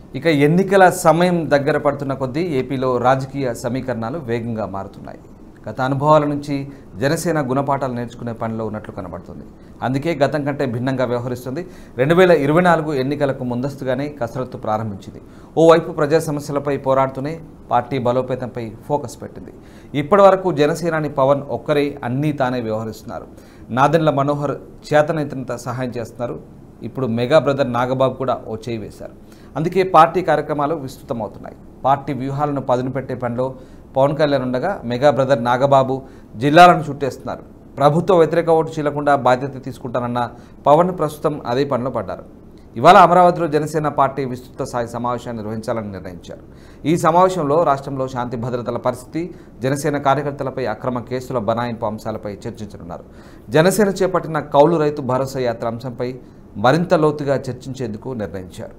ఇక ఎన్నికల సమయం దగ్గర పడుతున్న కొద్దీ ఏపీలో రాజకీయ సమీకరణాలు వేగంగా మారుతున్నాయి గత అనుభవాల నుంచి జనసేన గుణపాఠాలు నేర్చుకునే పనిలో ఉన్నట్లు కనబడుతుంది అందుకే గతం కంటే భిన్నంగా వ్యవహరిస్తుంది రెండు వేల ఇరవై నాలుగు ఎన్నికలకు ముందస్తుగానే కసరత్తు ప్రారంభించింది ఓవైపు ప్రజా సమస్యలపై పోరాడుతూనే పార్టీ బలోపేతంపై ఫోకస్ పెట్టింది ఇప్పటివరకు జనసేనాని పవన్ ఒక్కరే అన్నీ తానే వ్యవహరిస్తున్నారు నాదెండ్ల మనోహర్ చేతనైతంత సహాయం చేస్తున్నారు ఇప్పుడు మెగా బ్రదర్ నాగబాబు కూడా ఓ చేయి వేశారు అందుకే పార్టీ కార్యక్రమాలు విస్తృతమవుతున్నాయి పార్టీ వ్యూహాలను పదును పెట్టే పనిలో పవన్ కళ్యాణ్ ఉండగా మెగా బ్రదర్ నాగబాబు జిల్లాలను చుట్టేస్తున్నారు ప్రభుత్వ వ్యతిరేక ఓటు చీలకుండా బాధ్యత తీసుకుంటానన్న పవన్ ప్రస్తుతం అదే పనిలో పడ్డారు ఇవాళ అమరావతిలో జనసేన పార్టీ విస్తృత స్థాయి సమావేశాన్ని నిర్వహించాలని నిర్ణయించారు ఈ సమావేశంలో రాష్ట్రంలో శాంతి భద్రతల పరిస్థితి జనసేన కార్యకర్తలపై అక్రమ కేసుల బనాయింపు అంశాలపై చర్చించనున్నారు జనసేన చేపట్టిన కౌలు రైతు భరోసా యాత్ర అంశంపై మరింత లోతుగా చర్చించేందుకు నిర్ణయించారు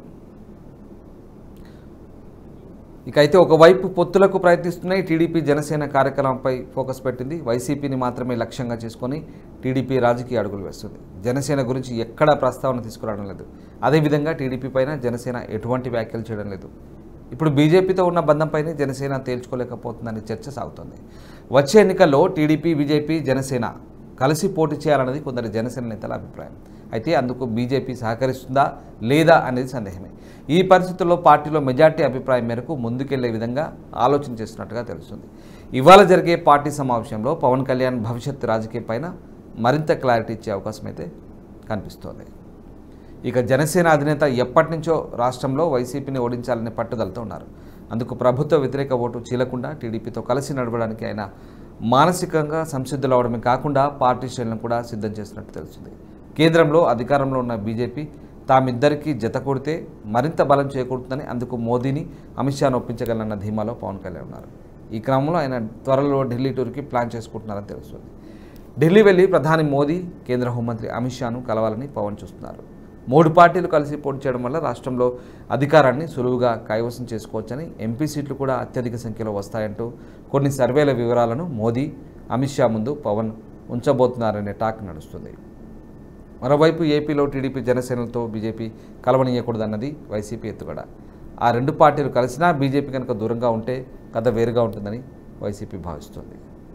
ఇక అయితే ఒకవైపు పొత్తులకు ప్రయత్నిస్తున్నాయి టీడీపీ జనసేన కార్యక్రమంపై ఫోకస్ పెట్టింది వైసీపీని మాత్రమే లక్ష్యంగా చేసుకొని టీడీపీ రాజకీయ అడుగులు వేస్తుంది జనసేన గురించి ఎక్కడా ప్రస్తావన తీసుకురావడం లేదు అదేవిధంగా టీడీపీ పైన జనసేన ఎటువంటి వ్యాఖ్యలు చేయడం లేదు ఇప్పుడు బీజేపీతో ఉన్న బంధంపైనే జనసేన తేల్చుకోలేకపోతుందనే చర్చ సాగుతోంది వచ్చే ఎన్నికల్లో టీడీపీ బీజేపీ జనసేన కలిసి పోటీ చేయాలన్నది కొందరు జనసేన నేతల అభిప్రాయం అయితే అందుకు బీజేపీ సహకరిస్తుందా లేదా అనేది సందేహమే ఈ పరిస్థితుల్లో పార్టీలో మెజార్టీ అభిప్రాయం మేరకు ముందుకెళ్లే విధంగా ఆలోచన చేస్తున్నట్టుగా తెలుస్తుంది ఇవాళ జరిగే పార్టీ సమావేశంలో పవన్ కళ్యాణ్ భవిష్యత్ రాజకీయం పైన మరింత క్లారిటీ ఇచ్చే అవకాశం అయితే కనిపిస్తోంది ఇక జనసేన అధినేత ఎప్పటి నుంచో రాష్ట్రంలో వైసీపీని ఓడించాలనే పట్టుదలతో ఉన్నారు అందుకు ప్రభుత్వ వ్యతిరేక ఓటు చీలకుండా టీడీపీతో కలిసి నడవడానికి ఆయన మానసికంగా సంసిద్ధులు అవడమే కాకుండా పార్టీ శ్రేణులను కూడా సిద్ధం చేసినట్టు తెలుస్తుంది కేంద్రంలో అధికారంలో ఉన్న బీజేపీ తామిద్దరికీ జత కొడితే మరింత బలం చేకూరుతుందని అందుకు మోదీని అమిత్ షాను ఒప్పించగలన్న ధీమాలో పవన్ కళ్యాణ్ ఉన్నారు ఈ క్రమంలో ఆయన త్వరలో ఢిల్లీ టూర్కి ప్లాన్ చేసుకుంటున్నారని తెలుస్తుంది ఢిల్లీ వెళ్లి ప్రధాని మోదీ కేంద్ర హోంమంత్రి అమిత్ షాను కలవాలని పవన్ చూస్తున్నారు మూడు పార్టీలు కలిసి పోటీ చేయడం వల్ల రాష్ట్రంలో అధికారాన్ని సులువుగా కైవసం చేసుకోవచ్చని ఎంపీ సీట్లు కూడా అత్యధిక సంఖ్యలో వస్తాయంటూ కొన్ని సర్వేల వివరాలను మోదీ అమిత్ షా ముందు పవన్ ఉంచబోతున్నారనే టాక్ నడుస్తుంది మరోవైపు ఏపీలో టీడీపీ జనసేనలతో బీజేపీ కలవనీయకూడదన్నది వైసీపీ ఎత్తుగడ ఆ రెండు పార్టీలు కలిసినా బీజేపీ కనుక దూరంగా ఉంటే కథ వేరుగా ఉంటుందని వైసీపీ భావిస్తుంది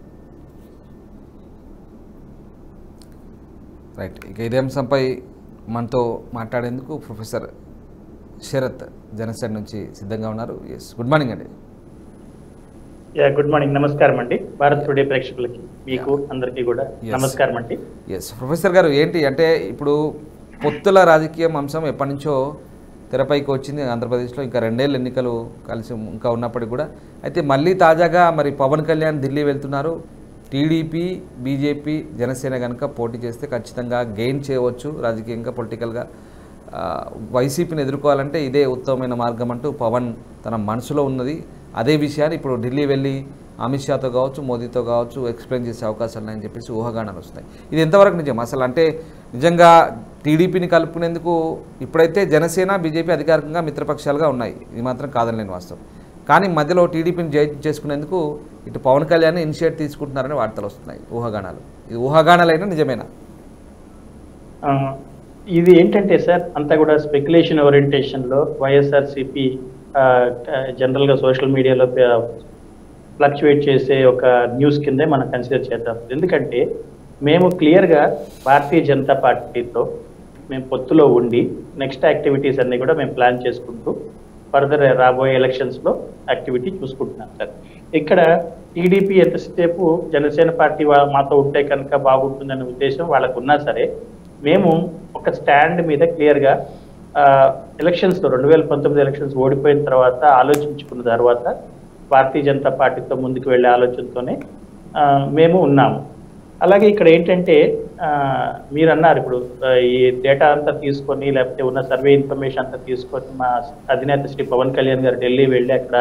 రైట్ ఇక ఇదే అంశంపై మనతో మాట్లాడేందుకు ప్రొఫెసర్ శరత్ జనసేన నుంచి సిద్ధంగా ఉన్నారు ఎస్ గుడ్ మార్నింగ్ అండి యా గుడ్ మార్నింగ్ నమస్కారం అండి భారత్ టుడే ప్రేక్షకులకి మీకు అందరికీ కూడా Yes. నమస్కారం అండి ఎస్ ప్రొఫెసర్ గారు ఏంటి అంటే ఇప్పుడు పొత్తుల రాజకీయం అంశం ఎప్పటి నుంచో తెరపైకి వచ్చింది ఆంధ్రప్రదేశ్లో ఇంకా రెండేళ్ళు ఎన్నికలు కలిసి ఇంకా ఉన్నప్పటికీ కూడా అయితే మళ్ళీ తాజాగా మరి పవన్ కళ్యాణ్ ఢిల్లీ వెళ్తున్నారు టీడీపీ బీజేపీ జనసేన కనుక పోటీ చేస్తే ఖచ్చితంగా గెయిన్ చేయవచ్చు రాజకీయంగా పొలిటికల్గా ఆ, వైసీపీని ఎదుర్కోవాలంటే ఇదే ఉత్తమమైన మార్గం అంటూ పవన్ తన మనసులో ఉన్నది అదే విషయాన్ని ఇప్పుడు ఢిల్లీ వెళ్ళి అమిత్ షాతో కావచ్చు మోదీతో కావచ్చు ఎక్స్ప్లెయిన్ చేసే అవకాశాలు ఉన్నాయని చెప్పేసి ఊహాగానాలు వస్తాయి ఇది ఎంతవరకు నిజం అసలు అంటే నిజంగా టీడీపీని కలుపుకునేందుకు ఇప్పుడైతే జనసేన బీజేపీ అధికారికంగా మిత్రపక్షాలుగా ఉన్నాయి ఇది మాత్రం కాదనలేని వాస్తవం కానీ మధ్యలో టీడీపీని జై చేసుకునేందుకు ఇటు పవన్ కళ్యాణ్ ఇనిషియేట్ తీసుకుంటున్నారని వార్తలు వస్తున్నాయి ఊహాగానాలు ఇది ఊహాగానాలైనా నిజమేనా ఆ, ఇది ఏంటంటే సార్ అంతా కూడా స్పెక్యులేషన్ ఓరియంటేషన్ లో వైఎస్ఆర్సిపి జనరల్ గా సోషల్ మీడియాలో ఫ్లక్చువేట్ చేసే ఒక న్యూస్ కిందే మనం కన్సిడర్ చేద్దాం ఎందుకంటే మేము క్లియర్ గా భారతీయ జనతా పార్టీతో మేము పొత్తులో ఉండి నెక్స్ట్ యాక్టివిటీస్ అన్ని కూడా మేము ప్లాన్ చేసుకుంటూ ఫర్దర్ రాబోయే ఎలక్షన్స్ లో యాక్టివిటీ చూసుకుంటున్నాం సార్ ఇక్కడ టీడీపీ ఎంతసేపు జనసేన పార్టీ వా- మాతో ఉంటే కనుక బాగుంటుందనే ఉద్దేశం వాళ్ళకు ఉన్నా సరే మేము ఒక స్టాండ్ మీద క్లియర్ గా ఎలక్షన్స్ లో రెండు వేల పంతొమ్మిది ఎలక్షన్స్ ఓడిపోయిన తర్వాత ఆలోచించుకున్న తర్వాత భారతీయ జనతా పార్టీతో ముందుకు వెళ్ళే ఆలోచనతోనే ఆ, మేము ఉన్నాము అలాగే ఇక్కడ ఏంటంటే ఆ, మీరు అన్నారు ఇప్పుడు ఆ, ఈ డేటా అంతా తీసుకొని లేకపోతే ఉన్న సర్వే ఇన్ఫర్మేషన్ అంతా తీసుకొని మా అధినేత శ్రీ పవన్ కళ్యాణ్ గారు ఢిల్లీ వెళ్ళి అక్కడ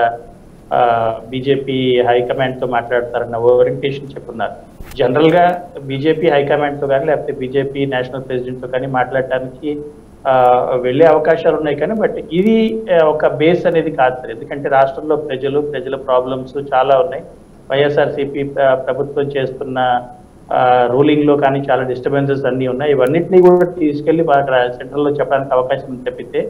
బీజేపీ హైకమాండ్ తో మాట్లాడతారన్న ఓరియంటేషన్ చెప్పున్నారు జనరల్ గా బీజేపీ హైకమాండ్ తో కానీ లేకపోతే బీజేపీ నేషనల్ ప్రెసిడెంట్ తో కానీ మాట్లాడటానికి ఆ, వెళ్ళే అవకాశాలు ఉన్నాయి కానీ బట్ ఇది ఆ, ఒక బేస్ అనేది కాదు సార్ ఎందుకంటే రాష్ట్రంలో ప్రజలు ప్రజల ప్రాబ్లమ్స్ చాలా ఉన్నాయి వైఎస్ఆర్సీపీ ప్రభుత్వం చేస్తున్న రూలింగ్ లో కానీ చాలా డిస్టర్బెన్సెస్ అన్ని ఉన్నాయి ఇవన్నిటినీ కూడా తీసుకెళ్లి సెంట్రల్ లో చెప్పడానికి అవకాశం ఉంది తప్పితే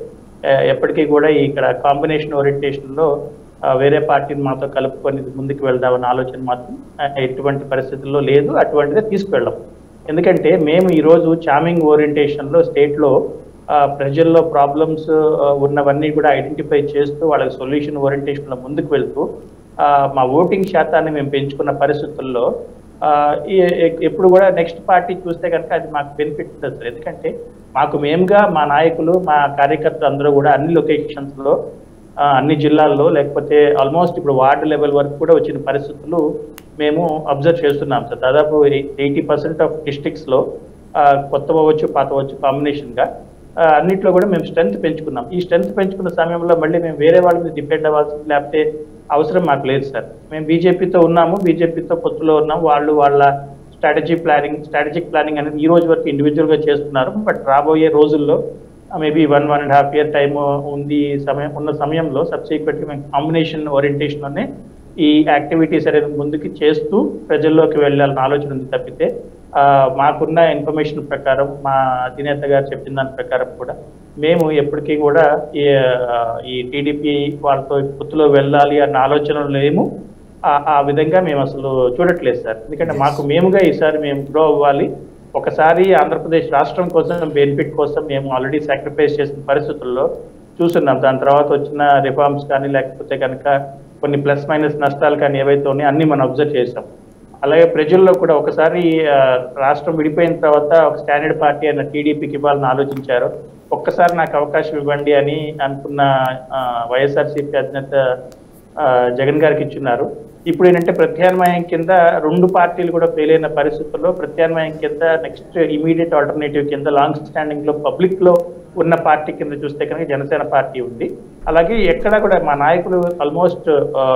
ఆ, ఎప్పటికీ కూడా ఇక్కడ కాంబినేషన్ ఓరియంటేషన్లో ఆ, వేరే పార్టీని మాతో కలుపుకొని ముందుకు వెళ్దామన్న ఆలోచన మాత్రం ఆ, ఎటువంటి పరిస్థితుల్లో లేదు అటువంటిదే తీసుకువెళ్ళాం ఎందుకంటే మేము ఈరోజు చామింగ్ ఓరియంటేషన్లో స్టేట్లో ఆ, ప్రజల్లో ప్రాబ్లమ్స్ ఉన్నవన్నీ కూడా ఐడెంటిఫై చేస్తూ వాళ్ళకి సొల్యూషన్ ఓరియంటేషన్లో ముందుకు వెళ్తూ ఆ, మా ఓటింగ్ శాతాన్ని మేము పెంచుకున్న పరిస్థితుల్లో ఆ, ఈ- ఎ- ఎప్పుడు కూడా నెక్స్ట్ పార్టీ చూస్తే కనుక అది మాకు బెనిఫిట్ ఉంటుంది సార్ ఎందుకంటే మాకు మేముగా మా నాయకులు మా కార్యకర్తలు అందరూ కూడా అన్ని లొకేషన్స్లో ఆ, అన్ని జిల్లాల్లో లేకపోతే ఆల్మోస్ట్ ఇప్పుడు వార్డు లెవెల్ వరకు కూడా వచ్చిన పరిస్థితులు మేము అబ్జర్వ్ చేస్తున్నాం సార్ దాదాపు ఎయిటీ పర్సెంట్ ఆఫ్ డిస్ట్రిక్ట్స్లో కొత్త అవ్వచ్చు పాత అవ్వచ్చు కాంబినేషన్గా అన్నిట్లో కూడా మేము స్ట్రెంత్ పెంచుకున్నాం ఈ స్ట్రెంత్ పెంచుకున్న సమయంలో మళ్ళీ మేము వేరే వాళ్ళ మీద డిపెండ్ అవ్వాల్సింది లేకపోతే అవసరం మాకు లేదు సార్ మేము బీజేపీతో ఉన్నాము బీజేపీతో పొత్తులో ఉన్నాము వాళ్ళు వాళ్ళ స్ట్రాటజీ ప్లానింగ్ స్ట్రాటజిక్ ప్లానింగ్ అనేది ఈ రోజు వరకు individual గా చేస్తున్నారు బట్ రాబోయే రోజుల్లో maybe one one and half year time ఉంది సమయం ఉన్న సమయంలో సబ్సిక్వెంట్గా మేము కాంబినేషన్ ఓరియంటేషన్లోనే ఈ యాక్టివిటీస్ అనేది ముందుకు చేస్తూ ప్రజల్లోకి వెళ్ళాలన్న ఆలోచన ఉంది తప్పితే ఆ, మాకున్న ఇన్ఫర్మేషన్ ప్రకారం మా అధినేత గారు చెప్పిన దాని ప్రకారం కూడా మేము ఎప్పటికీ కూడా ఈ ఆ, ఈ టీడీపీ వాళ్ళతో పొత్తులో వెళ్ళాలి అన్న ఆలోచనలు లేము ఆ- ఆ విధంగా మేము అసలు చూడట్లేదు సార్ ఎందుకంటే మాకు మేముగా ఈసారి మేము గ్రో అవ్వాలి ఒకసారి ఆంధ్రప్రదేశ్ రాష్ట్రం కోసం బెనిఫిట్ కోసం మేము ఆల్రెడీ సాక్రిఫైస్ చేసిన పరిస్థితుల్లో చూస్తున్నాం దాని తర్వాత వచ్చిన రిఫార్మ్స్ కానీ లేకపోతే కనుక కొన్ని ప్లస్ మైనస్ నష్టాలు కానీ ఏవైతే ఉన్నాయో అన్ని మనం అబ్జర్వ్ చేసాం అలాగే ప్రజల్లో కూడా ఒకసారి ఆ, రాష్ట్రం విడిపోయిన తర్వాత ఒక స్టాండర్డ్ పార్టీ అయిన టీడీపీకి ఇవ్వాలని ఆలోచించారు ఒక్కసారి నాకు అవకాశం ఇవ్వండి అని అనుకున్న ఆ, వైఎస్ఆర్సీపీ అధినేత ఆ, జగన్ గారికి ఇచ్చున్నారు ఇప్పుడు ఏంటంటే ప్రత్యామ్నాయం కింద రెండు పార్టీలు కూడా ఫెయిల్ అయిన పరిస్థితుల్లో ప్రత్యామ్నాయం కింద నెక్స్ట్ ఇమీడియట్ ఆల్టర్నేటివ్ కింద లాంగ్ స్టాండింగ్ లో పబ్లిక్ లో ఉన్న పార్టీ కింద చూస్తే కనుక జనసేన పార్టీ ఉంది అలాగే ఎక్కడ కూడా మా నాయకులు ఆల్మోస్ట్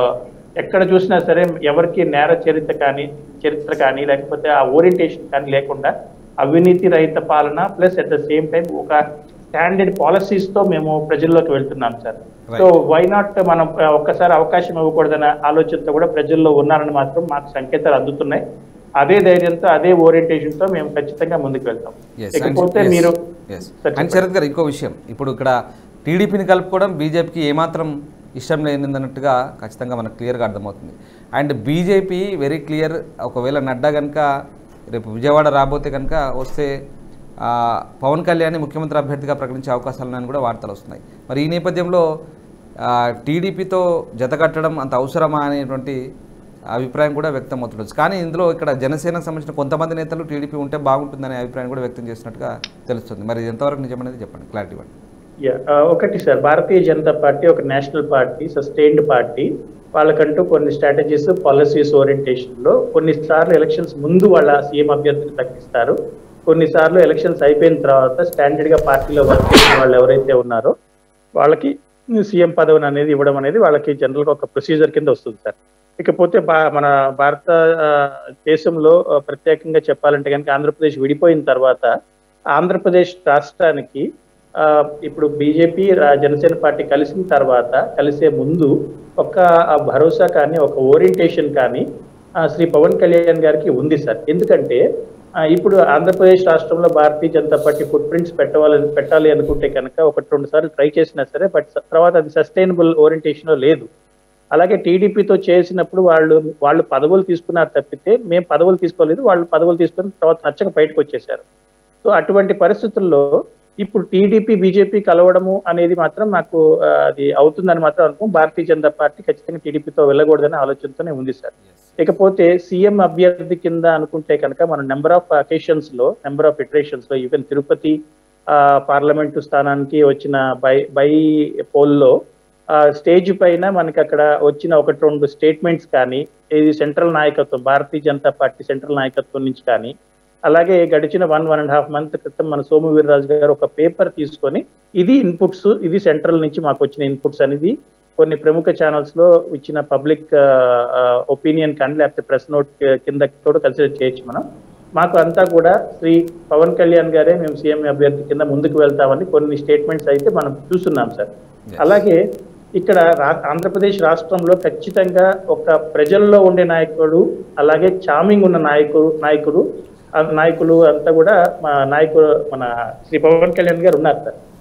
ఎక్కడ చూసినా సరే ఎవరికి నేర చరిత్ర కానీ చరిత్ర కానీ లేకపోతే ఆ ఓరియంటేషన్ కానీ లేకుండా అవినీతి రహిత పాలన plus at the same time ఒక స్టాండర్డ్ పాలసీస్ తో మేము ప్రజల్లోకి వెళ్తున్నాం sir Right. So why not మనం ఆ, ఒక్కసారి అవకాశం ఇవ్వకూడదన్న ఆలోచనతో కూడా ప్రజల్లో ఉన్నారని మాత్రం మాకు సంకేతాలు అందుతున్నాయి అదే ధైర్యంతో అదే ఓరియంటేషన్ తో మేము ఖచ్చితంగా ముందుకు వెళ్తాం Yes, ఇకపోతే and- yes, మీరు yes. సార్ అండ్ శరత్ గారు ఇంకో విషయం ఇప్పుడు ఇక్కడ టీడీపీని కలుపుకోవడం బీజేపీకి ఏమాత్రం ఇష్టం లేనిదన్నట్టుగా ఖచ్చితంగా మనకు క్లియర్గా అర్థమవుతుంది అండ్ బీజేపీ వెరీ క్లియర్ ఒకవేళ నడ్డా కనుక రేపు విజయవాడ రాబోతే కనుక వస్తే ఆ, పవన్ కళ్యాణ్ ముఖ్యమంత్రి అభ్యర్థిగా ప్రకటించే అవకాశాలు ఉన్నాయని కూడా వార్తలు వస్తున్నాయి మరి ఈ నేపథ్యంలో ఆ, టీడీపీతో జతకట్టడం అంత అవసరమా అనేటువంటి అభిప్రాయం కూడా వ్యక్తం అవుతుండొచ్చు కానీ ఇందులో ఇక్కడ జనసేనకు సంబంధించిన కొంతమంది నేతలు టీడీపీ ఉంటే బాగుంటుందనే అభిప్రాయం కూడా వ్యక్తం చేసినట్టుగా తెలుస్తుంది మరి ఇది ఎంతవరకు నిజమనేది చెప్పండి క్లారిటీ ఇవ్వండి యా, ఆ, ఒకటి సార్ భారతీయ జనతా పార్టీ ఒక నేషనల్ పార్టీ సస్టైన్డ్ పార్టీ వాళ్ళకంటూ కొన్ని స్ట్రాటజీస్ పాలసీస్ ఓరియంటేషన్ లో కొన్నిసార్లు ఎలక్షన్స్ ముందు వాళ్ళ సీఎం అభ్యర్థిని ప్రకటిస్తారు కొన్నిసార్లు ఎలక్షన్స్ అయిపోయిన తర్వాత స్టాండర్డ్ గా పార్టీలో వర్క్ చేసిన వాళ్ళు ఎవరైతే ఉన్నారో వాళ్ళకి సీఎం పదవిని అనేది ఇవ్వడం అనేది వాళ్ళకి జనరల్ గా ఒక ప్రొసీజర్ కింద వస్తుంది సార్ ఇకపోతే బా- మన భారత ఆ, దేశంలో ఆ, ప్రత్యేకంగా చెప్పాలంటే కనుక ఆంధ్రప్రదేశ్ విడిపోయిన తర్వాత ఆంధ్రప్రదేశ్ రాష్ట్రానికి ఆ, ఇప్పుడు బీజేపీ జనసేన పార్టీ కలిసిన తర్వాత కలిసే ముందు ఒక ఆ, భరోసా కానీ ఒక ఓరియంటేషన్ కానీ ఆ, శ్రీ పవన్ కళ్యాణ్ గారికి ఉంది సార్ ఎందుకంటే ఆ, ఇప్పుడు ఆంధ్రప్రదేశ్ రాష్ట్రంలో భారతీయ జనతా పార్టీ ఫుట్ ప్రింట్స్ పెట్టాలని పెట్టాలి అనుకుంటే కనుక ఒకటి రెండు సార్లు ట్రై చేసినా సరే బట్ తర్వాత అది సస్టైనబుల్ ఓరియంటేషన్ లేదు అలాగే టీడీపీతో చేసినప్పుడు వాళ్ళు వాళ్ళు పదవులు తీసుకున్నారు తప్పితే మేము పదవులు తీసుకోలేదు వాళ్ళు పదవులు తీసుకుని తర్వాత నచ్చక బయటకు వచ్చేసారు సో అటువంటి పరిస్థితుల్లో ఇప్పుడు టీడీపీ బీజేపీ కలవడము అనేది మాత్రం నాకు ఆ, అది అవుతుందని మాత్రం అనుకో భారతీయ జనతా పార్టీ ఖచ్చితంగా టీడీపీతో వెళ్ళకూడదనే ఆలోచనతోనే ఉంది సార్ ఇకపోతే సీఎం అభ్యర్థి కింద అనుకుంటే కనుక మనం నెంబర్ ఆఫ్ అకేషన్స్ లో నెంబర్ ఆఫ్ ఇటరేషన్స్ లో ఈవెన్ తిరుపతి ఆ, పార్లమెంటు స్థానానికి వచ్చిన బై బై పోల్లో స్టేజ్ పైన మనకి అక్కడ వచ్చిన ఒకటి రెండు స్టేట్మెంట్స్ కానీ ఇది సెంట్రల్ నాయకత్వం భారతీయ జనతా పార్టీ సెంట్రల్ నాయకత్వం నుంచి కానీ అలాగే గడిచిన one one and half month క్రితం మన సోము వీర్రాజు గారు ఒక పేపర్ తీసుకొని ఇది ఇన్పుట్స్ ఇది సెంట్రల్ నుంచి మాకు వచ్చిన ఇన్పుట్స్ అనేది కొన్ని ప్రముఖ ఛానల్స్ లో ఇచ్చిన పబ్లిక్ ఒపీనియన్ కానీ లేకపోతే ప్రెస్ నోట్ కింద కూడా కన్సిడర్ చేయొచ్చు మనం మాకు అంతా కూడా శ్రీ పవన్ కళ్యాణ్ గారే మేము సీఎం అభ్యర్థి కింద ముందుకు వెళ్తామని కొన్ని స్టేట్మెంట్స్ అయితే మనం చూస్తున్నాం సార్ అలాగే ఇక్కడ రా- ఆంధ్రప్రదేశ్ రాష్ట్రంలో ఖచ్చితంగా ఒక ప్రజల్లో ఉండే నాయకుడు అలాగే చామింగ్ ఉన్న నాయకుడు నాయకుడు ఆ నాయకులు అంతా కూడా మా నాయకుడు మన శ్రీ పవన్ కళ్యాణ్ గారు ఉన్నారు సార్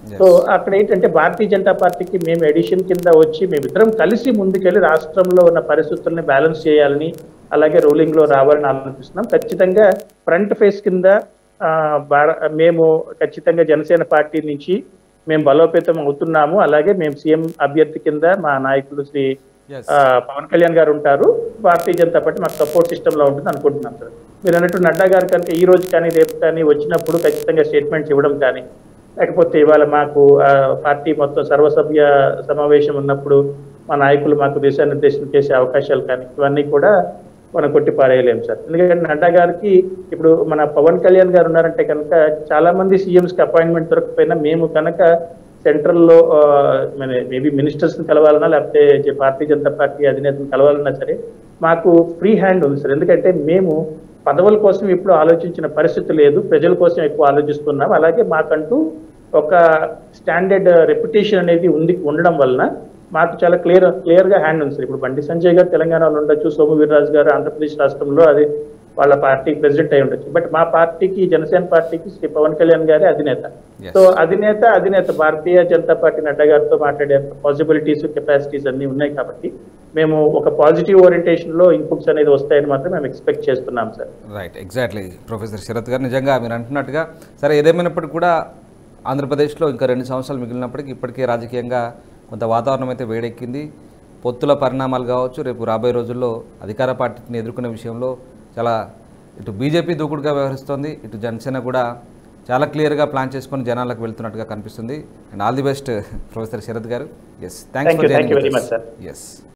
Yes. సో అక్కడ ఏంటంటే భారతీయ జనతా పార్టీకి మేము ఎడిషన్ కింద వచ్చి మేమిద్దరం కలిసి ముందుకెళ్ళి రాష్ట్రంలో ఉన్న పరిస్థితుల్ని బ్యాలెన్స్ చేయాలని అలాగే రూలింగ్ లో రావాలని ఆలోచిస్తున్నాం ఖచ్చితంగా ఫ్రంట్ ఫేస్ కింద ఆ, భార- మేము ఖచ్చితంగా జనసేన పార్టీ నుంచి మేము బలోపేతం అవుతున్నాము అలాగే మేము సీఎం అభ్యర్థి కింద మా నాయకులు శ్రీ ఎస్ ఆ, పవన్ కళ్యాణ్ గారు ఉంటారు భారతీయ జనతా పార్టీ మాకు సపోర్ట్ సిస్టమ్ లో ఉంటుంది అనుకుంటున్నాం సార్ మీరు అన్నట్టు నడ్డా గారు కనుక ఈ రోజు కానీ రేపు కానీ వచ్చినప్పుడు ఖచ్చితంగా స్టేట్మెంట్స్ ఇవ్వడం కానీ లేకపోతే ఇవాళ మాకు ఆ, పార్టీ మొత్తం సర్వసభ్య సమావేశం ఉన్నప్పుడు మా నాయకులు మాకు దిశానిర్దేశం చేసే అవకాశాలు కానీ ఇవన్నీ కూడా మనం కొట్టి పారేయలేము సార్ ఎందుకంటే నడ్డా గారికి ఇప్పుడు మన పవన్ కళ్యాణ్ గారు ఉన్నారంటే కనుక చాలా మంది సీఎంస్ కి అపాయింట్మెంట్ దొరకపోయినా మేము కనుక సెంట్రల్ లో మేబీ మినిస్టర్స్ ని కలవాలన్నా లేకపోతే జ- భారతీయ జనతా పార్టీ అధినేతను కలవాలన్నా సరే మాకు ఫ్రీ హ్యాండ్ ఉంది సార్ ఎందుకంటే మేము పదవుల కోసం ఇప్పుడు ఆలోచించిన పరిస్థితి లేదు ప్రజల కోసం ఎక్కువ ఆలోచిస్తున్నాం అలాగే మాకంటూ ఒక స్టాండర్డ్ రెప్యుటేషన్ అనేది ఉంది ఉండడం వలన మాకు చాలా క్లియర్ క్లియర్ గా హ్యాండ్ ఉంది సార్ ఇప్పుడు బండి సంజయ్ గారు తెలంగాణలో ఉండొచ్చు సోము వీర్రాజు గారు ఆంధ్రప్రదేశ్ రాష్ట్రంలో అది వాళ్ళ పార్టీ ప్రెసిడెంట్ అయి ఉండొచ్చు బట్ మా పార్టీకి జనసేన పార్టీకి శ్రీ పవన్ కళ్యాణ్ గారి అధినేత Yes. సో అధినేత అధినేత భారతీయ జనతా పార్టీ నడ్డా గారితో మాట్లాడే పాసిబిలిటీస్ కెపాసిటీస్ అన్ని ఉన్నాయి కాబట్టి మేము ఒక పాజిటివ్ ఓరియంటేషన్ లో ఇన్పుట్స్ అనేది వస్తాయని మాత్రం మేము ఎక్స్పెక్ట్ చేస్తున్నాం sir right exactly professor Sharath గారు నిజంగా మీరు అంటున్నట్టుగా సరే ఏదేమైనప్పటికీ కూడా ఆంధ్రప్రదేశ్లో ఇంకా రెండు సంవత్సరాలు మిగిలినప్పటికీ ఇప్పటికే రాజకీయంగా కొంత వాతావరణం అయితే వేడెక్కింది పొత్తుల పరిణామాలు కావచ్చు రేపు రాబోయే రోజుల్లో అధికార పార్టీని ఎదుర్కొనే విషయంలో చాలా ఇటు బీజేపీ దూకుడుగా వ్యవహరిస్తోంది ఇటు జనసేన కూడా చాలా క్లియర్గా ప్లాన్ చేసుకొని జనాలకు వెళ్తున్నట్టుగా కనిపిస్తుంది and all the best professor Sharath గారు yes thanks Thank for you, thank you very much, sir. Yes